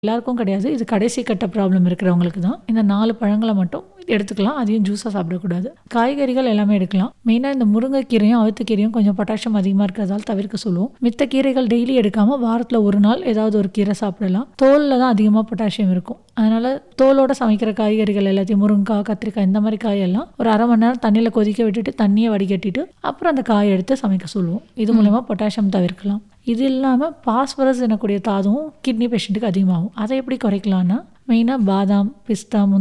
எல்லாருக்கும் கிடையாது. இது கடைசி கட்ட ப்ராப்ளம் இருக்கிறவங்களுக்கு தான். இந்த 4 பழங்கள மட்டும் எடுத்துக்கலாம். அதையும் ஜூஸா சாப்பிடக்கூடாது. காய்கறிகள் எல்லாமே எடுக்கலாம். மெயினா இந்த முருங்கைக்கீரையும், அவுத்திக்கீரையும் கொஞ்சம் பொட்டாசியம் அதிகமா இருக்கிறதால தவிர்க்க சொல்லுவோம். மித்த கீரைகள் டெய்லி எடுக்காம வாரத்துல 1 நாள் ஏதாவது ஒரு கீரை சாப்பிடலாம். தோல்ல தான் அதிகமா பொட்டாசியம் இருக்கும். அதனால தோலோட சமைக்கிற காய்கறிகள் எல்லாத்தையும் முருங்கக்காய், கத்திரிக்காய் இந்த மாரி காயெல்லாம் ஒரு 1/2 மணி நேரம் தண்ணீல கொதிக்க விட்டுட்டு, தண்ணிய வடிகட்டிட்டு, அப்புறம் அந்த காய எடுத்து சமைக்க சொல்லுவோம். இது மூலியமா பொட்டாசியம் தவிர்க்கலாம். இது இல்லாம பாஸ்பரஸ் எனக்கூடிய தாதுவும் கிட்னி பேஷண்ட்டுக்கு அதிகமாகும். அத எப்படி குறைக்கலாம்னா, மெயினா பாதாம், பிஸ்தா, முந்திரி